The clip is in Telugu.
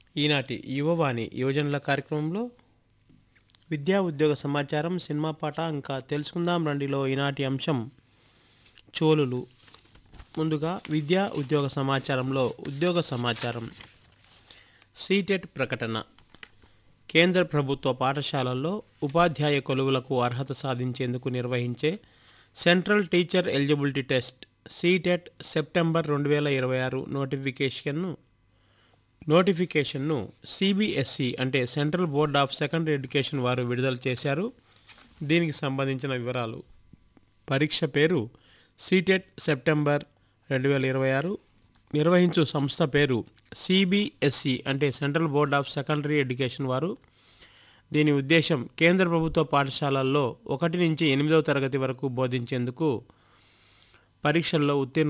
ఈనాటి యువవాణి యువజనుల కార్యక్రమంలో విద్యా ఉద్యోగ సమాచారం సినిమా పాట ఇంకా తెలుసుకుందాం రండిలో ఈనాటి అంశం చోళులు ముందుగా విద్యా ఉద్యోగ సమాచారంలో ఉద్యోగ సమాచారం సీటెట్ ప్రకటన కేంద్ర ప్రభుత్వ పాఠశాలల్లో ఉపాధ్యాయ కొలువులకు అర్హత సాధించేందుకు నిర్వహించే central teacher eligibility test CTET September రెండు వేల ఇరవై ఆరు నోటిఫికేషన్ను నోటిఫికేషన్ను సిబిఎస్ఈ అంటే central board of secondary education వారు విడుదల చేశారు దీనికి సంబంధించిన వివరాలు పరీక్ష పేరు సీటెట్ సెప్టెంబర్ రెండు వేల ఇరవై ఆరు నిర్వహించు సంస్థ పేరు సిబిఎస్ఈ అంటే central board of secondary education వారు దీని ఉద్దేశం కేంద్ర ప్రభుత్వ పాఠశాలల్లో ఒకటి నుంచి ఎనిమిదవ తరగతి వరకు బోధించేందుకు పరీక్షల్లో ఉత్తీర్ణ